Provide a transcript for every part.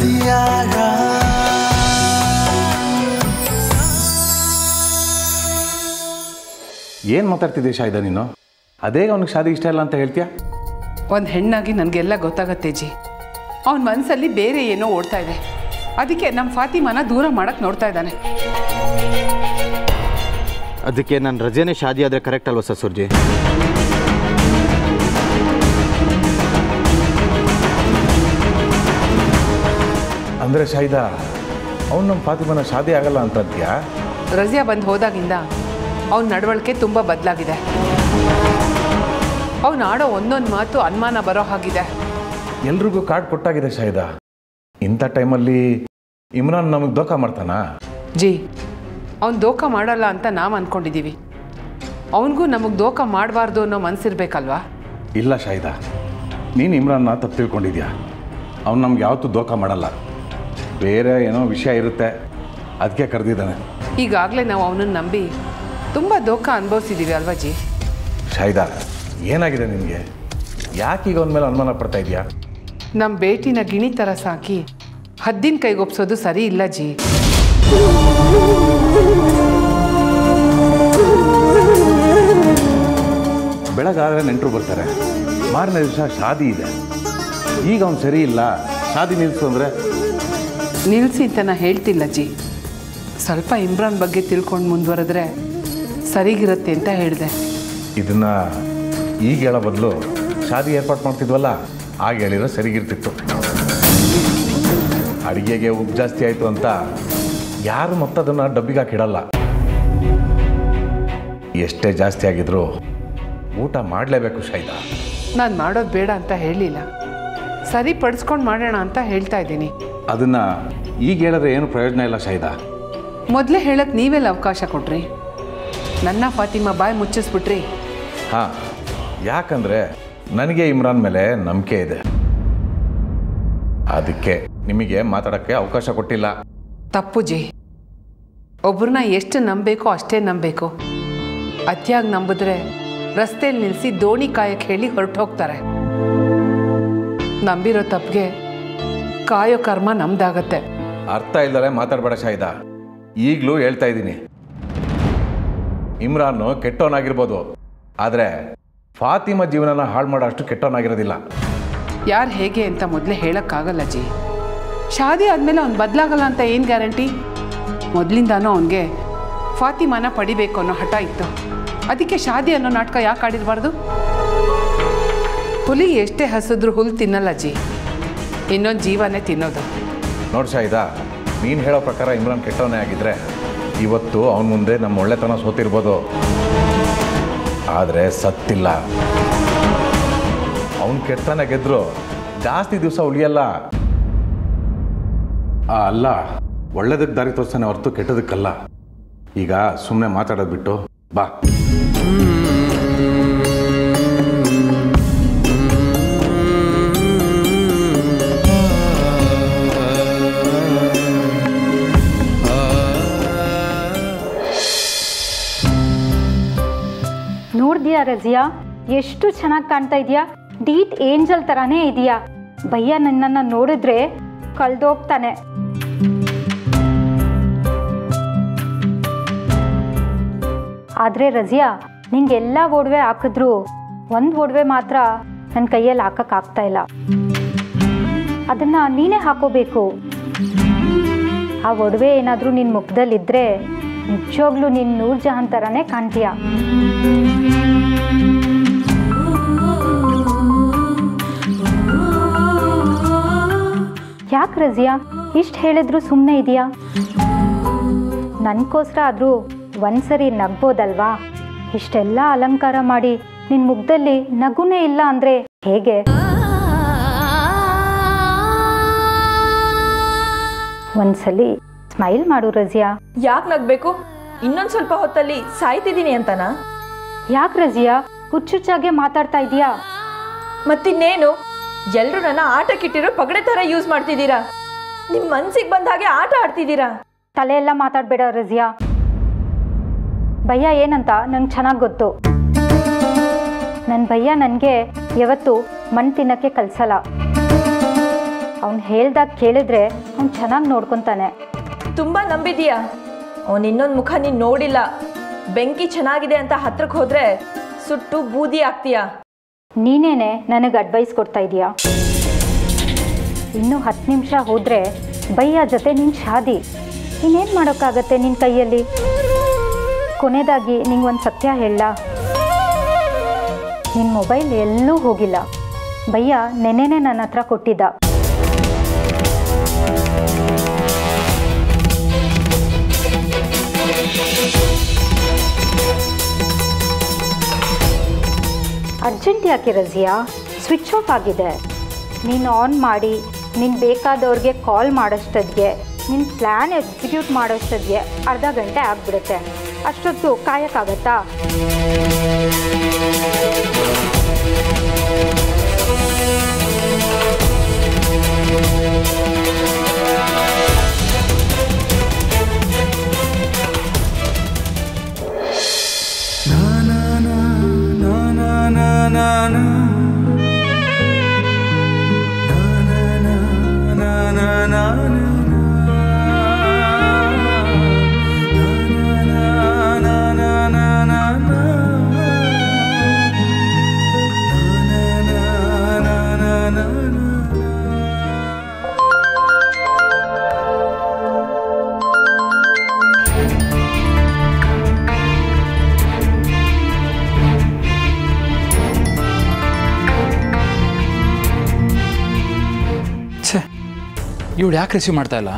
रसियारा ಏನು ಮಾತಾಡ್ತಿದ್ದೆ ಶಾಯ್ದ ನೀನು ಅದೇ ಅವ್ನಿಗೆ ಶಾದಿ ಇಷ್ಟ ಇಲ್ಲ ಅಂತ ಹೇಳ್ತೀಯಾ ಒಂದು ಹೆಣ್ಣಾಗಿ ನನಗೆಲ್ಲ ಗೊತ್ತಾಗತ್ತೆ ಜಿ ಅವನ ಮನಸ್ಸಲ್ಲಿ ಬೇರೆ ಏನೋ ಓಡ್ತಾ ಇದೆ ಅದಕ್ಕೆ ನಮ್ಮ ಫಾತಿಮಾನ ದೂರ ಮಾಡಕ್ಕೆ ನೋಡ್ತಾ ಇದ್ದಾನೆ ಅದಕ್ಕೆ ನಾನು ರಜೆನೇ ಶಾದಿ ಆದರೆ ಕರೆಕ್ಟ್ ಅಲ್ವಾ ಸಸುರ್ಜಿ ಅಂದರೆ ಶಾಯ್ದ ಅವ್ನು ನಮ್ಮ ಫಾತಿಮನ ಶಾದಿ ಆಗಲ್ಲ ಅಂತಂತೀಯಾ ರಜಿಯಾ ಬಂದು ಹೋದಾಗಿಂದ ಅವನ ನಡವಳಿಕೆ ತುಂಬ ಬದಲಾಗಿದೆ ಅವ್ನು ಆಡೋ ಒಂದೊಂದು ಮಾತು ಅನುಮಾನ ಬರೋ ಹಾಗಿದೆ ಎಲ್ರಿಗೂ ಕಾರ್ಡ್ ಕೊಟ್ಟಾಗಿದೆ ಶಾಯ್ದ ಇಂಥ ಟೈಮಲ್ಲಿ ಇಮ್ರಾನ್ ನಮಗೆ ದೋಖ ಮಾಡ್ತಾನಾ ಜಿ ಅವ್ನು ದೋಖ ಮಾಡಲ್ಲ ಅಂತ ನಾವು ಅಂದ್ಕೊಂಡಿದ್ದೀವಿ ಅವನಿಗೂ ನಮಗೆ ದೋಖ ಮಾಡಬಾರ್ದು ಅನ್ನೋ ಮನಸ್ಸಿರ್ಬೇಕಲ್ವಾ ಇಲ್ಲ ಶಾಯ್ದ ನೀನು ಇಮ್ರಾನ್ನ ತಪ್ಪು ತಿಳ್ಕೊಂಡಿದ್ಯಾ ಅವ್ನು ನಮ್ಗೆ ಯಾವತ್ತೂ ದೋಖ ಮಾಡಲ್ಲ ಬೇರೆ ಏನೋ ವಿಷಯ ಇರುತ್ತೆ ಅದಕ್ಕೆ ಕರೆದಿದ್ದಾನೆ ಈಗಾಗಲೇ ನಾವು ಅವನನ್ನು ನಂಬಿ ತುಂಬ ದೋಖ ಅನುಭವಿಸಿದ್ದೀವಿ ಅಲ್ವಾ ಜಿ ಶಾಯ್ದ ಏನಾಗಿದೆ ನಿನಗೆ ಯಾಕೆ ಈಗ ಅವನ ಮೇಲೆ ಅನುಮಾನ ಪಡ್ತಾ ಇದೆಯಾ ನಮ್ಮ ಬೇಟಿನ ಗಿಣಿ ಥರ ಸಾಕಿ ಹದ್ದಿನ ಕೈಗೊಪ್ಸೋದು ಸರಿ ಇಲ್ಲ ಜಿ ಬೆಳಗಾದ್ರೆ ನೆಂಟರು ಬರ್ತಾರೆ ಮಾರನೇ ದಿವಸ ಶಾದಿ ಇದೆ ಈಗ ಅವ್ನು ಸರಿ ಇಲ್ಲ ಶಾದಿ ನಿಲ್ಲಿಸು ಅಂದರೆ ನಿಲ್ಲಿಸಿ ಅಂತ ನಾ ಹೇಳ್ತಿಲ್ಲ ಜಿ ಸ್ವಲ್ಪ ಇಮ್ರಾನ್ ಬಗ್ಗೆ ತಿಳ್ಕೊಂಡು ಮುಂದುವರೆದ್ರೆ ಸರಿಗಿರುತ್ತೆ ಅಂತ ಹೇಳಿದೆ ಇದನ್ನ ಈಗ ಹೇಳೋ ಬದಲು ಶಾದಿ ಏರ್ಪಾಟ್ ಮಾಡ್ತಿದ್ವಲ್ಲ ಆಗ ಹೇಳಿದ್ರೆ ಸರಿಗಿರ್ತಿತ್ತು ಅಡಿಗೆಗೆ ಉಪ್ಪು ಜಾಸ್ತಿ ಆಯಿತು ಅಂತ ಯಾರು ಮತ್ತದನ್ನು ಡಬ್ಬಿಗೆ ಹಾಕಿಡಲ್ಲ ಎಷ್ಟೇ ಜಾಸ್ತಿ ಆಗಿದ್ರು ಊಟ ಮಾಡಲೇಬೇಕು ಶಾಯ್ದಾ ನಾನು ಮಾಡೋದು ಬೇಡ ಅಂತ ಹೇಳಿಲ್ಲ ಸರಿ ಪಡಿಸ್ಕೊಂಡು ಮಾಡೋಣ ಅಂತ ಹೇಳ್ತಾ ಇದ್ದೀನಿ ಅದನ್ನು ಈಗ ಹೇಳಿದ್ರೆ ಏನು ಪ್ರಯೋಜನ ಇಲ್ಲ ಶಾಯ್ದಾ ಮೊದಲೇ ಹೇಳಕ್ಕೆ ನೀವೆಲ್ಲ ಅವಕಾಶ ಕೊಟ್ರಿ ನನ್ನ ಫಾತಿಮಾ ಬಾಯಿ ಮುಚ್ಚಿಸ್ಬಿಟ್ರಿ ಹಾಂ ಯಾಕಂದರೆ ನನಗೆ ಇಮ್ರಾನ್ ಮೇಲೆ ನಂಬಿಕೆ ಇದೆ ಅದಕ್ಕೆ ನಿಮಗೆ ಮಾತಾಡೋಕ್ಕೆ ಅವಕಾಶ ಕೊಟ್ಟಿಲ್ಲ ತಪ್ಪು ಜಿ ಒಬ್ರನ್ನ ಎಷ್ಟು ನಂಬಬೇಕೋ ಅಷ್ಟೇ ನಂಬಬೇಕು ಅತಿಯಾಗಿ ನಂಬಿದ್ರೆ ರಸ್ತೆಯಲ್ಲಿ ನಿಲ್ಲಿಸಿ ದೋಣಿ ಕಾಯಕ್ಕೆ ಹೇಳಿ ಹೊರಟು ಹೋಗ್ತಾರೆ ನಂಬಿರೋ ತಪ್ಪಿಗೆ ಕಾಯೋ ಕರ್ಮ ನಮ್ದಾಗತ್ತೆ ಅರ್ಥ ಇಲ್ಲದೆ ಮಾತಾಡಬೇಡ ಶಾಯ್ದ ಈಗಲೂ ಹೇಳ್ತಾ ಇದ್ದೀನಿ ಇಮ್ರಾನ್ ಕೆಟ್ಟವನಾಗಿರ್ಬೋದು ಆದರೆ ಫಾತಿಮಾ ಜೀವನನ ಹಾಳು ಮಾಡೋ ಅಷ್ಟು ಕೆಟ್ಟವನಾಗಿರೋದಿಲ್ಲ ಯಾರು ಹೇಗೆ ಅಂತ ಮೊದಲೇ ಹೇಳೋಕ್ಕಾಗಲ್ಲ ಜಿ ಶಾದಿ ಆದಮೇಲೆ ಅವ್ನು ಬದಲಾಗಲ್ಲ ಅಂತ ಏನು ಗ್ಯಾರಂಟಿ ಮೊದಲಿಂದಾನೂ ಅವನಿಗೆ ಫಾತಿಮಾನ ಪಡಿಬೇಕು ಅನ್ನೋ ಹಠ ಇತ್ತು ಅದಕ್ಕೆ ಶಾದಿ ಅನ್ನೋ ನಾಟಕ ಯಾಕೆ ಆಡಿರಬಾರ್ದು ಹುಲಿ ಎಷ್ಟೇ ಹಸಿದ್ರು ಹುಲ್ ತಿನ್ನಲ್ಲ ಜಿ ಇನ್ನೊಂದು ಜೀವನೇ ತಿನ್ನೋದು ನೋಡು ಶಾಯ್ದ ನೀನು ಹೇಳೋ ಪ್ರಕಾರ ಇಮ್ರಾನ್ ಕೆಟ್ಟವನೇ ಆಗಿದ್ರೆ ಇವತ್ತು ಅವನ ಮುಂದೆ ನಮ್ಮ ಒಳ್ಳೆತನ ಸೋತಿರ್ಬೋದು ಆದರೆ ಸತ್ತಿಲ್ಲ ಅವನು ಕೆಟ್ಟತನ ಗೆದ್ರು ಜಾಸ್ತಿ ದಿವಸ ಉಳಿಯಲ್ಲ ಆ, ಅಲ್ಲ ಒಳ್ಳೇದಕ್ಕೆ ದಾರಿ ತೋರಿಸ್ತಾನೆ ಹೊರತು ಕೆಟ್ಟದಕ್ಕಲ್ಲ ಈಗ ಸುಮ್ಮನೆ ಮಾತಾಡೋದು ಬಿಟ್ಟು ಬಾ ನೋಡ್ದ್ಯಾ ರಜಿಯಾ ಎಷ್ಟು ಚೆನ್ನಾಗಿ ಕಾಣ್ತಾ ಇದೆಯಾ ಡೀಟ್ ಏಂಜಲ್ ಥರನೇ ಇದೆಯಾ ಭಯ್ಯ ನನ್ನನ್ನು ನೋಡಿದ್ರೆ ಕಳ್ದೋಗ್ತಾನೆ ಆದರೆ ರಜಿಯಾ ನಿಂಗೆಲ್ಲ ಒಡವೆ ಹಾಕಿದ್ರು ಒಂದು ಒಡವೆ ಮಾತ್ರ ನನ್ನ ಕೈಯಲ್ಲಿ ಹಾಕಕ್ಕಾಗ್ತಾ ಇಲ್ಲ ಅದನ್ನ ನೀನೇ ಹಾಕೋಬೇಕು ಆ ಒಡವೆ ಏನಾದರೂ ನಿನ್ನ ಮುಖದಲ್ಲಿದ್ದರೆ ನಿಜವಾಗ್ಲೂ ನೀನು ನೂರ್ ಜಹಾನ್ ಥರನೇ ಕಾಣ್ತೀಯ ಯಾಕೆ ರಜಿಯಾ ಇಷ್ಟು ಹೇಳಿದ್ರು ಸುಮ್ಮನೆ ಇದೆಯಾ ನನಗೋಸ್ಕರ ಆದರೂ ಒಂದ್ಸರಿ ನಗ್ಬೋದಲ್ವಾ ಇಷ್ಟೆಲ್ಲ ಅಲಂಕಾರ ಮಾಡಿ ನಿನ್ನ ಮುಖದಲ್ಲಿ ನಗುನೇ ಇಲ್ಲ ಅಂದರೆ ಹೇಗೆ ಒಂದ್ಸಲಿ ಸ್ಮೈಲ್ ಮಾಡು ರಜಿಯಾ ಯಾಕೆ ನಗ್ಬೇಕು ಇನ್ನೊಂದು ಸ್ವಲ್ಪ ಹೊತ್ತಲ್ಲಿ ಸಾಯ್ತಿದ್ದೀನಿ ಅಂತನಾ ಯಾಕೆ ರಜಿಯಾ ಹುಚ್ಚುಚ್ಚಾಗೆ ಮಾತಾಡ್ತಾ ಇದೀಯಾ ಮತ್ತಿನ್ನೇನು ಎಲ್ರು ನನ್ನ ಆಟಕ್ಕಿಟ್ಟಿರೋ ಪಗಡೆ ಥರ ಯೂಸ್ ಮಾಡ್ತಿದ್ದೀರಾ ನಿಮ್ಮ ಮನ್ಸಿಗೆ ಬಂದ ಹಾಗೆ ಆಟ ಆಡ್ತಿದ್ದೀರಾ ತಲೆ ಎಲ್ಲ ಮಾತಾಡಬೇಡ ರಜಿಯಾ ಭಯ್ಯ ಏನಂತ ನಂಗೆ ಚೆನ್ನಾಗಿ ಗೊತ್ತು ನನ್ನ ಭಯ್ಯ ನನಗೆ ಯಾವತ್ತು ಮಣ್ಣು ತಿನ್ನಕ್ಕೆ ಕಲಿಸಲ್ಲ ಅವ್ನು ಹೇಳ್ದಾಗ ಕೇಳಿದ್ರೆ ಅವ್ನು ಚೆನ್ನಾಗಿ ನೋಡ್ಕೊತಾನೆ ತುಂಬ ನಂಬಿದೀಯಾ ಅವನು ಇನ್ನೊಂದು ಮುಖ ನೀನು ನೋಡಿಲ್ಲ ಬೆಂಕಿ ಚೆನ್ನಾಗಿದೆ ಅಂತ ಹತ್ರಕ್ಕೆ ಹೋದ್ರೆ ಸುಟ್ಟು ಬೂದಿ ಆಗ್ತೀಯಾ ನೀನೇನೆ ನನಗೆ ಅಡ್ವೈಸ್ ಕೊಡ್ತಾ ಇದೀಯಾ ಇನ್ನೂ ಹತ್ತು ನಿಮಿಷ ಹೋದರೆ ಬೈಯ ಜೊತೆ ನಿನ್ನ ಶಾದಿ ಇನ್ನೇನು ಮಾಡೋಕ್ಕಾಗತ್ತೆ ನಿನ್ನ ಕೈಯಲ್ಲಿ ಕೊನೆಯದಾಗಿ ನಿಂಗೆ ಒಂದು ಸತ್ಯ ಹೇಳ ನಿನ್ನ ಮೊಬೈಲ್ ಎಲ್ಲೂ ಹೋಗಿಲ್ಲ ಬಯ್ಯ ನೆನೆನೆ ನನ್ನ ಹತ್ರ ಕೊಟ್ಟಿದ್ದ ಅರ್ಜೆಂಟ್ ಯಾಕೆ ರಜಿಯಾ ಸ್ವಿಚ್ ಆಫ್ ಆಗಿದೆ ನೀನು ಆನ್ ಮಾಡಿ ನೀನು ಬೇಕಾದವ್ರಿಗೆ ಕಾಲ್ ಮಾಡೋಷ್ಟೊತ್ತಿಗೆ ನಿನ್ನ ಪ್ಲ್ಯಾನ್ ಎಕ್ಸಿಕ್ಯೂಟ್ ಮಾಡೋಷ್ಟೊತ್ತಿಗೆ ಅರ್ಧ ಗಂಟೆ ಆಗಿಬಿಡುತ್ತೆ ಅಷ್ಟೊತ್ತು ಕಾಯಕ್ಕಾಗತ್ತಾ ಛೇ ಇವಳು ಯಾಕೆ ರಿಸೀವ್ ಮಾಡ್ತಾ ಇಲ್ಲ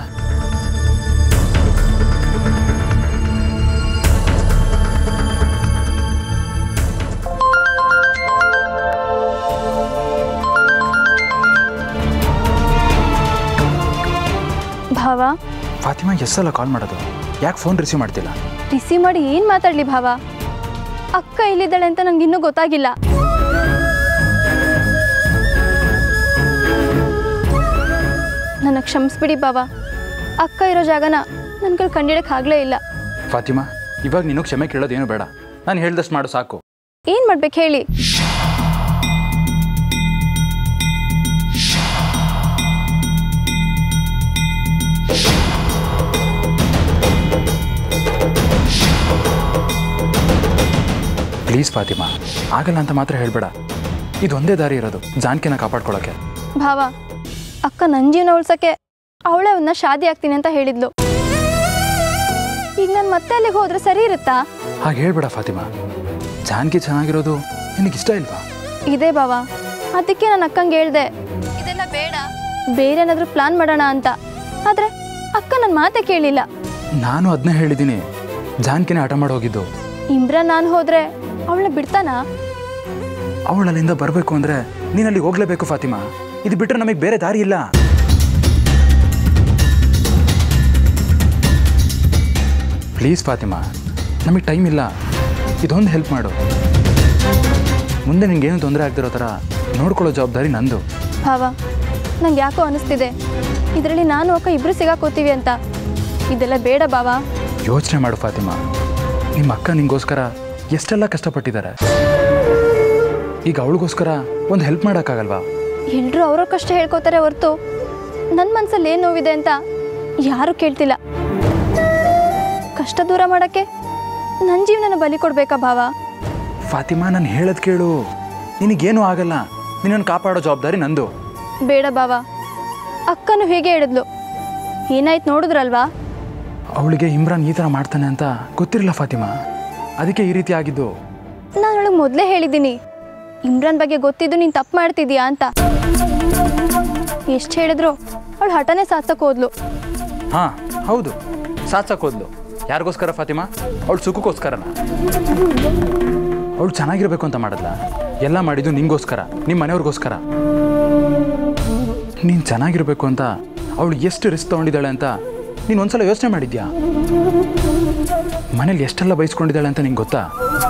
ಭಾವ ಫಾತಿಮಾ ಎಷ್ಟಲ್ಲ ಕಾಲ್ ಮಾಡೋದು ಯಾಕೆ ಫೋನ್ ರಿಸೀವ್ ಮಾಡ್ತಿಲ್ಲ ರಿಸೀವ್ ಮಾಡಿ ಏನು ಮಾತಾಡಲಿ ಭಾವ ಅಕ್ಕ ಎಲ್ಲಿದ್ದಾಳೆ ಅಂತ ನಂಗೆ ಇನ್ನೂ ಗೊತ್ತಾಗಿಲ್ಲ ನನ್ನ ಕ್ಷಮಿಸ್ಬಿಡಿ ಭಾವ ಅಕ್ಕ ಇರೋ ಜಾಗನ ನನ್ನ ಕೈ ಕಂಡಿಡಕ್ಕೆ ಆಗಲೇ ಇಲ್ಲ ಫಾತಿಮಾ ಇವಾಗ ನೀನು ಕ್ಷಮೆ ಕೇಳೋದೇನು ಬೇಡ ನಾನು ಹೇಳ್ದಷ್ಟು ಮಾಡು ಸಾಕು ಏನು ಮಾಡ್ಬೇಕು ಹೇಳಿ ಪ್ಲೀಸ್ ಫಾತಿಮಾ ಆಗಲ್ಲ ಅಂತ ಮಾತ್ರ ಹೇಳ್ಬೇಡ ಇದೊಂದೇ ದಾರಿ ಇರೋದು ಜಾನ್ಕಿನ ಕಾಪಾಡ್ಕೊಳ್ಳೋಕ್ಕೆ ಭಾವ ಅಕ್ಕ ನನ್ನ ಜೀವನ ಉಳ್ಸಕ್ಕೆ ಅವಳೇ ಅವನ್ನ ಶಾದಿ ಆಗ್ತೀನಿ ಅಂತ ಹೇಳಿದ್ಲು ಈಗ ನಾನು ಮತ್ತೆ ಅಲ್ಲಿಗೆ ಹೋದ್ರೆ ಸರಿ ಇರುತ್ತಾ ಹಾಗೆ ಹೇಳ್ಬೇಡ ಫಾತಿಮಾ ಜಾನ್ಕಿ ಚೆನ್ನಾಗಿರೋದು ನಿನಗೆ ಇಷ್ಟ ಇಲ್ವಾ ಇದೇ ಭಾವ ಅದಕ್ಕೆ ನಾನು ಅಕ್ಕಂಗೆ ಹೇಳ್ದೆ ಇದೆಲ್ಲ ಬೇಡ ಬೇರೆ ಏನಾದರೂ ಪ್ಲಾನ್ ಮಾಡೋಣ ಅಂತ ಆದರೆ ಅಕ್ಕ ನನ್ನ ಮಾತೇ ಕೇಳಿಲ್ಲ ನಾನು ಅದನ್ನೇ ಹೇಳಿದ್ದೀನಿ ಜಾನ್ಕಿನೇ ಹಠ ಮಾಡಿ ಹೋಗಿದ್ದು ಇಮ್ರಾನ್ ನಾನು ಹೋದ್ರೆ ಅವಳನ್ನ ಬಿಡ್ತಾನಾ ಅವಳು ಅಲ್ಲಿಂದ ಬರಬೇಕು ಅಂದರೆ ನೀನು ಅಲ್ಲಿಗೆ ಹೋಗ್ಲೇಬೇಕು ಫಾತಿಮಾ ಇದು ಬಿಟ್ಟರೆ ನಮಗೆ ಬೇರೆ ದಾರಿ ಇಲ್ಲ ಪ್ಲೀಸ್ ಫಾತಿಮಾ ನಮಗೆ ಟೈಮ್ ಇಲ್ಲ ಇದೊಂದು ಹೆಲ್ಪ್ ಮಾಡು ಮುಂದೆ ನಿಂಗೇನು ತೊಂದರೆ ಆಗ್ದಿರೋ ಥರ ನೋಡ್ಕೊಳ್ಳೋ ಜವಾಬ್ದಾರಿ ನಂದು ಭಾವ ನಂಗೆ ಯಾಕೋ ಅನಿಸ್ತಿದೆ ಇದರಲ್ಲಿ ನಾನು ಅಕ್ಕ ಇಬ್ಬರು ಸಿಗಾಕೋತೀವಿ ಅಂತ ಇದೆಲ್ಲ ಬೇಡ ಭಾವ ಯೋಚನೆ ಮಾಡು ಫಾತಿಮಾ ನಿಮ್ಮ ಅಕ್ಕ ನಿಂಗೋಸ್ಕರ ಎಷ್ಟೆಲ್ಲ ಕಷ್ಟಪಟ್ಟಿದ್ದಾರೆ ಈಗ ಅವಳಿಗೋಸ್ಕರ ಒಂದು ಹೆಲ್ಪ್ ಮಾಡೋಕ್ಕಾಗಲ್ವಾ ಎಲ್ಲರೂ ಅವರ ಕಷ್ಟ ಹೇಳ್ಕೋತಾರೆ ಹೊರತು ನನ್ನ ಮನಸ್ಸಲ್ಲಿ ಏನು ನೋವಿದೆ ಅಂತ ಯಾರೂ ಕೇಳ್ತಿಲ್ಲ ಕಷ್ಟ ದೂರ ಮಾಡೋಕ್ಕೆ ನನ್ನ ಜೀವನನ ಬಲಿ ಕೊಡ್ಬೇಕಾ ಭಾವ ಫಾತಿಮಾ ನಾನು ಹೇಳೋದು ಕೇಳು ನಿನಗೇನು ಆಗಲ್ಲ ನಿನ್ನನ್ನು ಕಾಪಾಡೋ ಜವಾಬ್ದಾರಿ ನಂದು ಬೇಡ ಭಾವ ಅಕ್ಕನು ಹೇಗೆ ಹೇಳಿದ್ಲು ಏನಾಯ್ತು ನೋಡಿದ್ರಲ್ವಾ ಅವಳಿಗೆ ಇಮ್ರಾನ್ ಈ ಥರ ಮಾಡ್ತಾನೆ ಅಂತ ಗೊತ್ತಿರಲಿಲ್ಲ ಫಾತಿಮಾ ಅದಕ್ಕೆ ಈ ರೀತಿ ಆಗಿದ್ದು ನಾನು ಅವಳಿಗೆ ಮೊದಲೇ ಹೇಳಿದ್ದೀನಿ ಇಮ್ರಾನ್ ಬಗ್ಗೆ ಗೊತ್ತಿದ್ದು ನೀನು ತಪ್ಪು ಮಾಡ್ತಿದ್ಯಾ ಅಂತ ಎಷ್ಟು ಹೇಳಿದ್ರು ಅವಳು ಹಠನೇ ಸಾತ್ಸಕ್ಕೆ ಹೋದ್ಲು ಹಾಂ ಹೌದು ಸಾತ್ಸಕ್ಕೆ ಹೋದ್ಲು ಯಾರಿಗೋಸ್ಕರ ಫಾತಿಮಾ ಅವಳು ಸುಖಕ್ಕೋಸ್ಕರನ ಅವಳು ಚೆನ್ನಾಗಿರ್ಬೇಕು ಅಂತ ಮಾಡದ್ಲ ಎಲ್ಲ ಮಾಡಿದ್ದು ನಿಂಗೋಸ್ಕರ ನಿಮ್ಮ ಮನೆಯವ್ರಿಗೋಸ್ಕರ ನೀನು ಚೆನ್ನಾಗಿರ್ಬೇಕು ಅಂತ ಅವಳು ಎಷ್ಟು ರಿಸ್ಕ್ ತೊಗೊಂಡಿದ್ದಾಳೆ ಅಂತ ನೀನು ಒಂದ್ಸಲ ಯೋಚನೆ ಮಾಡಿದ್ಯಾ ಮನೇಲಿ ಎಷ್ಟೆಲ್ಲ ಬಯಸ್ಕೊಂಡಿದ್ದಾಳೆ ಅಂತ ನಿಂಗೆ ಗೊತ್ತಾ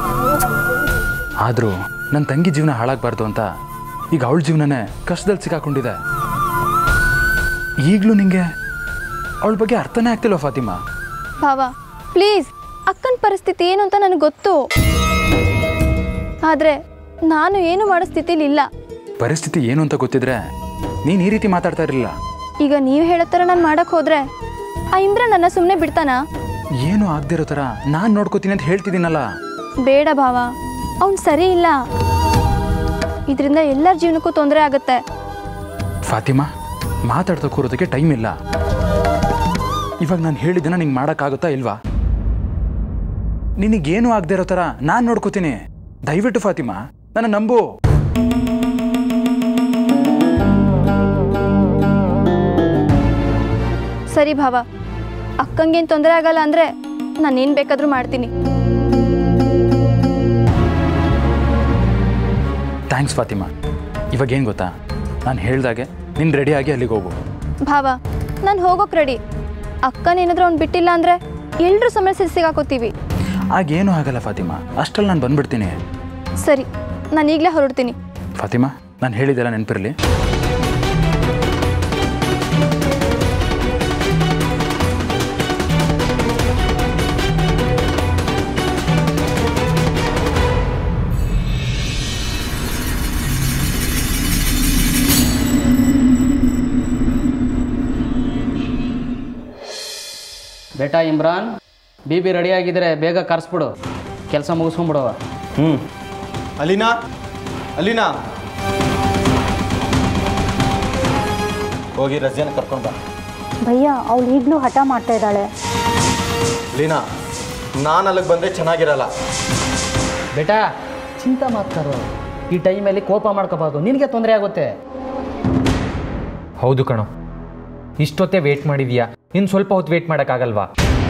ಆದರೂ ನನ್ನ ತಂಗಿ ಜೀವನ ಹಾಳಾಗಬಾರ್ದು ಅಂತ ಈಗ ಅವಳ ಜೀವನನೇ ಕಷ್ಟದಲ್ಲಿ ಸಿಕ್ಕಾಕೊಂಡಿದೆ ಈಗಲೂ ನಿಂಗೆ ಅವಳ ಬಗ್ಗೆ ಅರ್ಥನೇ ಆಗ್ತಿಲ್ವ ಫಾತಿಮಾ ಭಾವ ಪ್ಲೀಸ್ ಅಕ್ಕನ ಪರಿಸ್ಥಿತಿ ಏನು ಅಂತ ನನಗೆ ಗೊತ್ತು ಆದರೆ ನಾನು ಏನು ಮಾಡೋ ಸ್ಥಿತಿಲಿ ಇಲ್ಲ ಪರಿಸ್ಥಿತಿ ಏನು ಅಂತ ಗೊತ್ತಿದ್ರೆ ನೀನು ಈ ರೀತಿ ಮಾತಾಡ್ತಾ ಇರಲಿಲ್ಲ ಈಗ ನೀವು ಹೇಳೋ ಥರ ನಾನು ಮಾಡಕ್ಕೆ ಹೋದ್ರೆ ಆ ಇಮ್ರಾನ್ ನನ್ನ ಸುಮ್ಮನೆ ಬಿಡ್ತಾನಾ ಏನು ಆಗದಿರೋ ಥರ ನಾನು ನೋಡ್ಕೋತೀನಿ ಅಂತ ಹೇಳ್ತಿದ್ದೀನಲ್ಲ ಬೇಡ ಭಾವ ಅವ್ನು ಸರಿ ಇಲ್ಲ ಇದರಿಂದ ಎಲ್ಲರ ಜೀವನಕ್ಕೂ ತೊಂದರೆ ಆಗುತ್ತೆ ಫಾತಿಮಾ ಮಾತಾಡ್ತಾ ಕೂರೋದಕ್ಕೆ ಟೈಮ್ ಇಲ್ಲ ಇವಾಗ ನಾನು ಹೇಳಿದ್ದನ್ನ ನಿಂಗೆ ಮಾಡೋಕ್ಕಾಗುತ್ತಾ ಇಲ್ವಾ ನಿನಗೇನು ಆಗದೆ ಇರೋ ಥರ ನಾನು ನೋಡ್ಕೋತೀನಿ ದಯವಿಟ್ಟು ಫಾತಿಮಾ ನನ್ನ ನಂಬು ಸರಿ ಭಾವ ಅಕ್ಕಂಗೇನು ತೊಂದರೆ ಆಗಲ್ಲ ಅಂದರೆ ನಾನೇನು ಬೇಕಾದರೂ ಮಾಡ್ತೀನಿ ಥ್ಯಾಂಕ್ಸ್ ಫಾತಿಮಾ ಇವಾಗ ಏನು ಗೊತ್ತಾ ನಾನು ಹೇಳ್ದಾಗೆ ನೀನು ರೆಡಿಯಾಗಿ ಅಲ್ಲಿಗೆ ಹೋಗು ಭಾವ ನಾನು ಹೋಗೋಕೆ ರೆಡಿ ಅಕ್ಕನೇನಾದ್ರೂ ಅವ್ನು ಬಿಟ್ಟಿಲ್ಲ ಅಂದರೆ ಎಲ್ಲರೂ ಸಮಸ್ಯೆ ಸಿಗಾಕೋತೀವಿ ಆಗೇನು ಆಗಲ್ಲ ಫಾತಿಮಾ ಅಷ್ಟರಲ್ಲಿ ನಾನು ಬಂದ್ಬಿಡ್ತೀನಿ ಸರಿ ನಾನು ಈಗಲೇ ಹೊರಡ್ತೀನಿ ಫಾತಿಮಾ ನಾನು ಹೇಳಿದ್ದೆಲ್ಲ ನೆನಪಿರಲಿ ಬೇಟಾ ಇಮ್ರಾನ್ ಬಿ ಬಿ ರೆಡಿಯಾಗಿದ್ದರೆ ಬೇಗ ಕರೆಸ್ಬಿಡು ಕೆಲಸ ಮುಗಿಸ್ಕೊಂಬಿಡುವ ಹ್ಞೂ ಅಲಿನಾ ಅಲಿನಾ ಹೋಗಿ ರಜೆನ ಕರ್ಕೊಂಡು ಬಾ ಭಯ್ಯ ಅವಳು ಈಗಲೂ ಹಠ ಮಾಡ್ತಾ ಇದ್ದಾಳೆ ಲೀನಾ ನಾನು ಅಲ್ಲಿಗೆ ಬಂದರೆ ಚೆನ್ನಾಗಿರಲ್ಲ ಬೇಟಾ ಚಿಂತೆ ಮಾಡ್ತಾರೋ ಈ ಟೈಮಲ್ಲಿ ಕೋಪ ಮಾಡ್ಕೋಬಾರ್ದು ನಿನಗೆ ತೊಂದರೆ ಆಗುತ್ತೆ ಹೌದು ಕಣೋ ಇಷ್ಟೊತ್ತೇ ವೇಟ್ ಮಾಡಿದ್ಯಾ ಇನ್ನು ಸ್ವಲ್ಪ ಹೊತ್ತು ವೇಟ್ ಮಾಡೋಕ್ಕಾಗಲ್ವಾ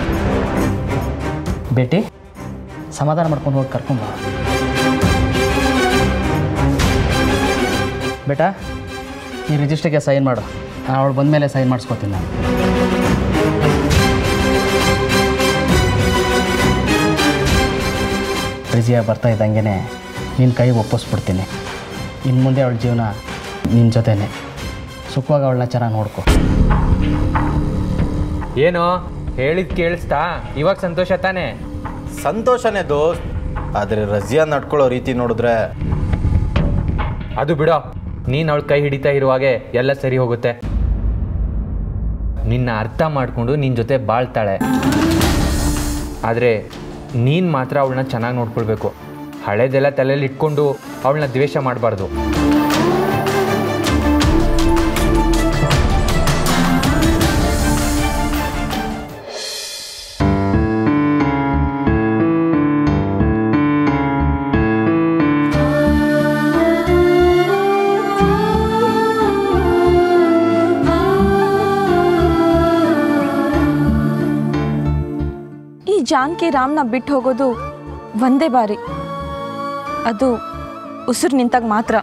ಬೇಟಿ ಸಮಾಧಾನ ಮಾಡ್ಕೊಂಡು ಹೋಗಿ ಕರ್ಕೊಂಬ ಬೇಟಾ ಈ ರಿಜಿಸ್ಟ್ರಿಗೆ ಸೈನ್ ಮಾಡು ಅವಳು ಬಂದಮೇಲೆ ಸೈನ್ ಮಾಡಿಸ್ಕೊತೀನಿ ನಾನು ರಿಜಿಯಾ ಬರ್ತಾ ಇದ್ದಂಗೆ ನಿನ್ನ ಕೈ ಒಪ್ಪಿಸ್ಬಿಡ್ತೀನಿ ಇನ್ನು ಮುಂದೆ ಅವಳ ಜೀವನ ನಿನ್ನ ಜೊತೆನೆ ಸುಖವಾಗಿ ಅವಳನ್ನ ಚೆನ್ನಾಗಿ ನೋಡ್ಕೊ ಏನೋ ಹೇಳಿದ್ ಕೇಳಿಸ್ತಾ ಇವಾಗ ಸಂತೋಷ ತಾನೇ ಸಂತೋಷನೇ ದೋಸ್ತ್ ಆದರೆ ರಜಿಯಾ ನಡ್ಕೊಳ್ಳೋ ರೀತಿ ನೋಡಿದ್ರೆ ಅದು ಬಿಡೋ ನೀನು ಅವಳ ಕೈ ಹಿಡಿತಾ ಇರುವಾಗೆ ಎಲ್ಲ ಸರಿ ಹೋಗುತ್ತೆ ನಿನ್ನ ಅರ್ಥ ಮಾಡಿಕೊಂಡು ನಿನ್ನ ಜೊತೆ ಬಾಳ್ತಾಳೆ ಆದರೆ ನೀನು ಮಾತ್ರ ಅವಳನ್ನ ಚೆನ್ನಾಗಿ ನೋಡ್ಕೊಳ್ಬೇಕು ಹಳೇದೆಲ್ಲ ತಲೆಯಲ್ಲಿ ಇಟ್ಕೊಂಡು ಅವಳನ್ನ ದ್ವೇಷ ಮಾಡಬಾರ್ದು ಈ ಜಾನ್ಕಿ ರಾಮ್ನ ಬಿಟ್ಟು ಹೋಗೋದು ಒಂದೇ ಬಾರಿ ಅದು ಉಸಿರು ನಿಂತಾಗ ಮಾತ್ರ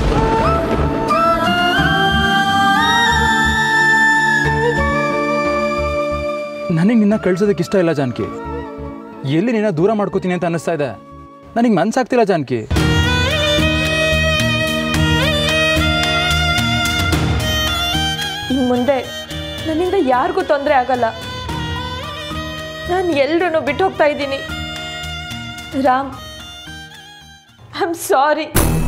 ನನಗೆ ನಿನ್ನ ಕಳ್ಸೋದಕ್ಕೆ ಇಷ್ಟ ಇಲ್ಲ ಜಾನಕಿ ಎಲ್ಲಿ ನಿನ್ನ ದೂರ ಮಾಡ್ಕೋತೀನಿ ಅಂತ ಅನ್ನಿಸ್ತಾ ಇದೆ ನನಗೆ ಮನ್ಸಾಗ್ತಿಲ್ಲ ಜಾನಕಿ ಇನ್ನು ಮುಂದೆ ನನ್ನಿಂದ ಯಾರಿಗೂ ತೊಂದರೆ ಆಗಲ್ಲ ನಾನು ಎಲ್ರೂ ಬಿಟ್ಟು ಹೋಗ್ತಾ ಇದ್ದೀನಿ ರಾಮ್ ಐ ಆಮ್ ಸಾರಿ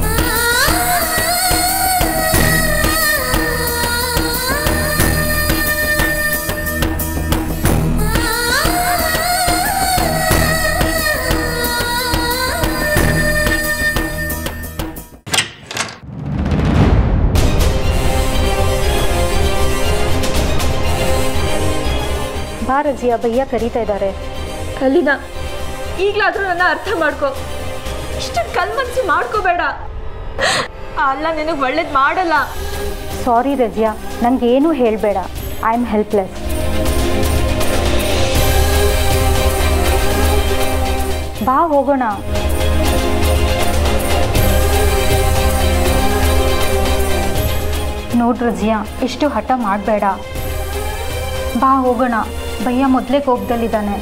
ಬಾ ರಜಿಯಾ ಭಯ್ಯ ಕರೀತಾ ಇದ್ದಾರೆ ಕಲಿನಾ ಈಗಲಾದ್ರೂ ನನ್ನ ಅರ್ಥ ಮಾಡ್ಕೊ ಇಷ್ಟು ಕಲ್ಮನ್ಸಿ ಮಾಡ್ಕೋಬೇಡ ಅಲ್ಲ ನಿನಗೆ ಒಳ್ಳೇದು ಮಾಡಲ್ಲ ಸಾರಿ ರಜಿಯಾ ನನಗೇನು ಹೇಳಬೇಡ ಐ ಆಮ್ ಹೆಲ್ಪ್ಲೆಸ್ ಬಾ ಹೋಗೋಣ ನೋಡ್ ರಜಿಯಾ ಇಷ್ಟು ಹಠ ಮಾಡಬೇಡ ಬಾ ಹೋಗೋಣ ಭಯ್ಯ ಮೊದಲೇ ಕೋಪದಲ್ಲಿದ್ದಾನೆ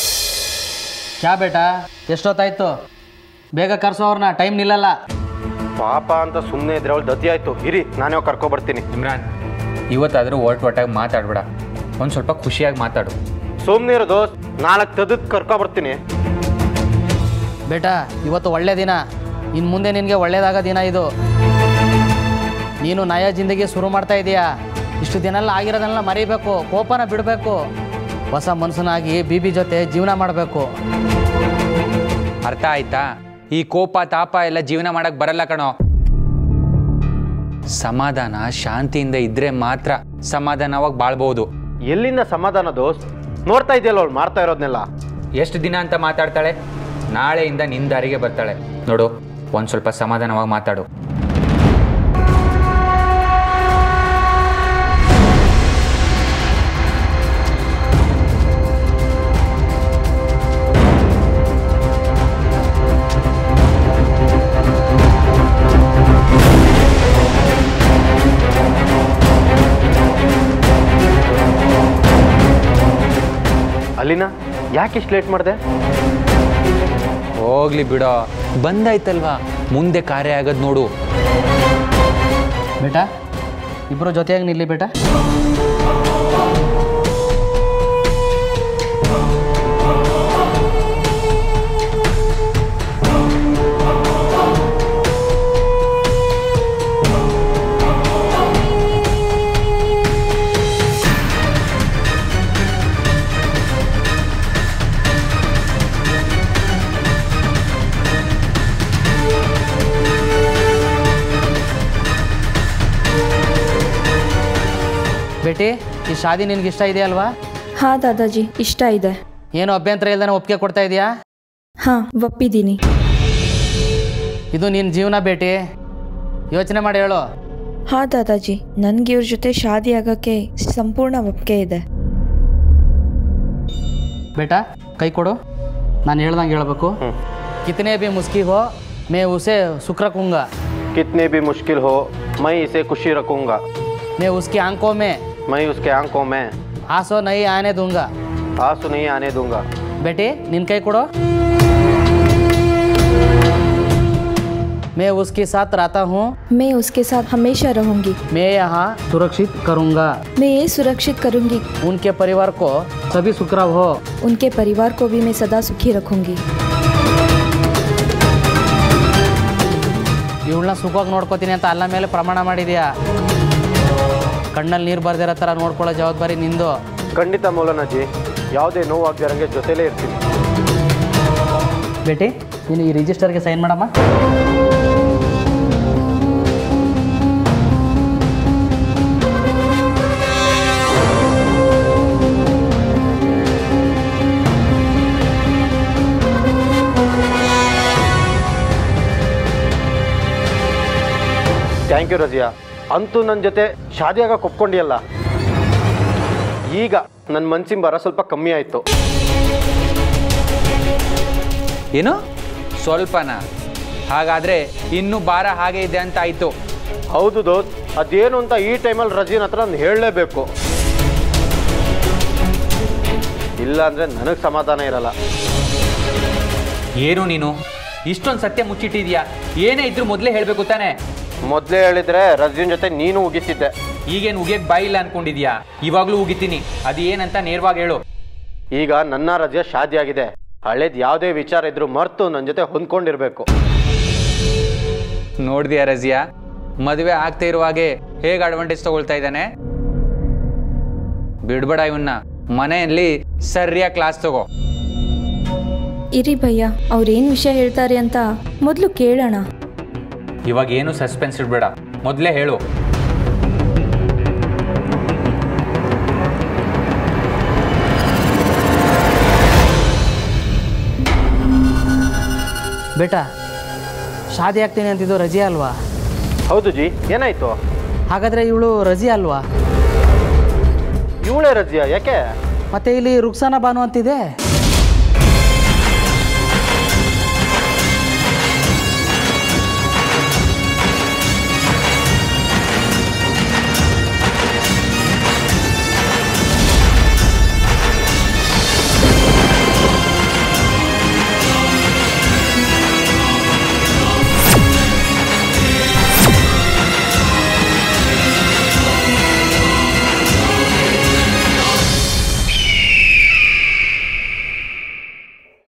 ಕ್ಯಾ ಬೇಟಾ ಎಷ್ಟೊತ್ತಾಯ್ತು ಬೇಗ ಕರ್ಸೋ ಅವ್ರನ್ನ ಟೈಮ್ ನಿಲ್ಲಲ್ಲ ಪಾಪ ಅಂತ ಸುಮ್ಮನೆ ಇದ್ರೆ ಅವಳು ದತಿ ಆಯ್ತು ಇರಿ ನಾನೇ ಹೋಗ್ ಕರ್ಕೊಬರ್ತೀನಿ ಇಮ್ರಾನ್ ಇವತ್ತಾದರೂ ಒಟ್ಟು ಒಟ್ಟಾಗಿ ಮಾತಾಡ್ಬೇಡ ಒಂದು ಸ್ವಲ್ಪ ಖುಷಿಯಾಗಿ ಮಾತಾಡು ಸುಮ್ಮನೆ ಇರೋ ದೋಸ್ತ್ ನಾಲ್ಕು ತದಕ್ ಕರ್ಕೊಬರ್ತೀನಿ ಬೇಟಾ ಇವತ್ತು ಒಳ್ಳೆ ದಿನ ಇನ್ನು ಮುಂದೆ ನಿನಗೆ ಒಳ್ಳೇದಾಗ ದಿನ ಇದು ನೀನು ನಯ ಜಿಂದಗಿ ಶುರು ಮಾಡ್ತಾ ಇದೀಯಾ ಇಷ್ಟು ದಿನ ಎಲ್ಲ ಆಗಿರೋದನ್ನೆಲ್ಲ ಮರಿಬೇಕು ಕೋಪನ ಬಿಡಬೇಕು ಹೊಸ ಮನುಷ್ಯನಾಗಿ ಬಿ ಬಿ ಜೊತೆ ಜೀವನ ಮಾಡಬೇಕು ಅರ್ಥ ಆಯ್ತಾ ಈ ಕೋಪ ತಾಪ ಎಲ್ಲ ಜೀವನ ಮಾಡಕ್ ಬರಲ್ಲ ಕಣೋ ಸಮಾಧಾನ ಶಾಂತಿಯಿಂದ ಇದ್ರೆ ಮಾತ್ರ ಸಮಾಧಾನವಾಗಿ ಬಾಳ್ಬಹುದು ಎಲ್ಲಿಂದ ಸಮಾಧಾನ ದೋಸ್ತ್ ನೋಡ್ತಾ ಇದೆಯಲ್ಲ ಅವಳು ಮಾಡ್ತಾ ಇರೋದ್ನೆಲ್ಲ ಎಷ್ಟು ದಿನ ಅಂತ ಮಾತಾಡ್ತಾಳೆ ನಾಳೆಯಿಂದ ನಿನ್ನ ದಾರಿಗೆ ಬರ್ತಾಳೆ ನೋಡು ಒಂದು ಸ್ವಲ್ಪ ಸಮಾಧಾನವಾಗಿ ಮಾತಾಡು ಅಲ್ಲಿನ ಯಾಕೆ ಇಷ್ಟು ಲೇಟ್ ಮಾಡಿದೆ ಹೋಗ್ಲಿ ಬಿಡೋ ಬಂದಾಯ್ತಲ್ವಾ ಮುಂದೆ ಕಾರ್ಯ ಆಗೋದು ನೋಡು ಬೇಟಾ ಇಬ್ಬರು ಜೊತೆಯಾಗಿ ನಿಲ್ಲಿ ಬೇಟಾ ಬೇಟಿ ಈ ಶಾದಿ ನಿನ್ಗೆ ಇಷ್ಟ ಇದೆಯಲ್ವಾ ಹಾಂ ದಾದಾಜಿ ಇಷ್ಟ ಇದೆ ಏನು ಅಭ್ಯಂತರ ಇಲ್ದಾನೆ ಒಪ್ಪಿಗೆ ಕೊಡ್ತಾ ಇದೆಯಾ ಹಾಂ ಒಪ್ಪಿದ್ದೀನಿ ಇದು ನಿನ್ನ ಜೀವನ ಬೇಟಿ ಯೋಚನೆ ಮಾಡಿ ಹೇಳು ಹಾಂ ದಾದಾಜಿ ನನಗೆ ಇವ್ರ ಜೊತೆ ಶಾದಿ ಆಗೋಕ್ಕೆ ಸಂಪೂರ್ಣ ಒಪ್ಪಿಗೆ ಇದೆ ಬೇಟಾ ಕೈ ಕೊಡು ನಾನು ಹೇಳ್ದಂಗೆ ಹೇಳ್ಬೇಕು ಕಿತನೆ ಬಿ ಮುಸ್ಕಿ ಹೋ ಮೇ ಉಸೆ ಸುಖ ರಖೂಂಗಾ कितने भी मुश्किल हो मैं इसे खुशी रखूंगा मैं उसकी आंखों में मैं उसके आंखों में आंसू नहीं आने दूंगा आंसू नहीं आने दूंगा बेटी निन कई ಕೊಡು मैं उसके साथ रहता हूँ मैं उसके साथ हमेशा रहूंगी मैं यहाँ सुरक्षित करूँगा मैं ये सुरक्षित करूंगी उनके परिवार को सभी सुखराव हो उनके परिवार को भी मैं सदा सुखी रखूंगी ಇವಳನ್ನ ಸುಖವಾಗಿ ನೋಡ್ಕೋತೀನಿ ಅಂತ ಅಲ್ಲ ಮೇಲೆ ಪ್ರಮಾಣ ಮಾಡಿದ್ಯಾ ಕಣ್ಣಲ್ಲಿ ನೀರು ಬರ್ದಿರೋ ಥರ ನೋಡ್ಕೊಳ್ಳೋ ಜವಾಬ್ದಾರಿ ನಿಂದು ಖಂಡಿತ ಮೌಲನಾಜಿ ಯಾವುದೇ ನೋವಾಗದಿರಂಗೆ ಜೊತೆಲೇ ಇರ್ತೀನಿ ಬೇಟಿ ನೀನು ಈ ರಿಜಿಸ್ಟರ್ಗೆ ಸೈನ್ ಮಾಡಮ್ಮ ಥ್ಯಾಂಕ್ ಯು ರಜಿಯಾ ಅಂತೂ ನನ್ನ ಜೊತೆ ಶಾದಿಯಾಗ ಒಪ್ಕೊಂಡಿಯಲ್ಲ ಈಗ ನನ್ನ ಮನ್ಸಿನ ಬರ ಸ್ವಲ್ಪ ಕಮ್ಮಿ ಆಯಿತು ಏನು ಸ್ವಲ್ಪನಾ ಹಾಗಾದ್ರೆ ಇನ್ನೂ ಭಾರ ಹಾಗೆ ಇದೆ ಅಂತ ಆಯ್ತು ಹೌದು ದೋಸ್ತ್ ಅದೇನು ಅಂತ ಈ ಟೈಮಲ್ಲಿ ರಜಿನ ಹತ್ರ ನಾನು ಹೇಳಲೇಬೇಕು ಇಲ್ಲ ಅಂದರೆ ನನಗೆ ಸಮಾಧಾನ ಇರಲ್ಲ ಏನು ನೀನು ಇಷ್ಟೊಂದು ಸತ್ಯ ಮುಚ್ಚಿಟ್ಟಿದ್ಯಾ ಏನೇ ಇದ್ರೂ ಮೊದಲೇ ಹೇಳಬೇಕು ತಾನೇ ಮೊದಲೇ ಹೇಳಿದ್ರೆ ರಜಿನ್ ಜೊತೆ ನೀನು ಉಗಿತಿದ್ದೆ ಈಗೇನು ಉಗಿಯಕ್ ಬಾಯಿಲ್ಲ ಅನ್ಕೊಂಡಿದ್ಯಾ ಇವಾಗ್ಲೂ ಉಗಿತೀನಿ ಅದು ಏನಂತ ನೇರವಾಗಿ ಹೇಳು ಈಗ ನನ್ನ ರಜೆ ಶಾದಿ ಆಗಿದೆ ಹಳೇದು ಯಾವುದೇ ವಿಚಾರ ಇದ್ರೂ ಮರ್ತು ನನ್ನ ಜೊತೆ ಹೊಂದ್ಕೊಂಡಿರ್ಬೇಕು ನೋಡ್ದಿಯಾ ರಜಿಯಾ ಮದುವೆ ಆಗ್ತಾ ಇರುವಾಗೆ ಹೇಗೆ ಅಡ್ವಾಂಟೇಜ್ ತಗೊಳ್ತಾ ಇದ್ದಾನೆ ಬಿಡ್ಬೇಡ ಇವನ್ನ ಮನೆಯಲ್ಲಿ ಸರಿಯಾಗಿ ಕ್ಲಾಸ್ ತಗೋ ಇರಿ ಭಯ್ಯ ಅವ್ರೇನು ವಿಷಯ ಹೇಳ್ತಾರೆ ಅಂತ ಮೊದಲು ಕೇಳೋಣ ಇವಾಗ ಏನು ಸಸ್ಪೆನ್ಸ್ ಇಡಬೇಡ ಮೊದಲೇ ಹೇಳು ಬೇಟಾ ಶಾದಿ ಆಗ್ತೀನಿ ಅಂತಿದ್ದು ರಜೆ ಅಲ್ವಾ ಹೌದು ಜಿ ಏನಾಯ್ತು ಹಾಗಾದರೆ ಇವಳು ರಜೆ ಅಲ್ವಾ ಇವಳೇ ರಜಿಯಾ ಯಾಕೆ ಮತ್ತೆ ಇಲ್ಲಿ ರುಕ್ಸಾನ ಬಾನು ಅಂತಿದೆ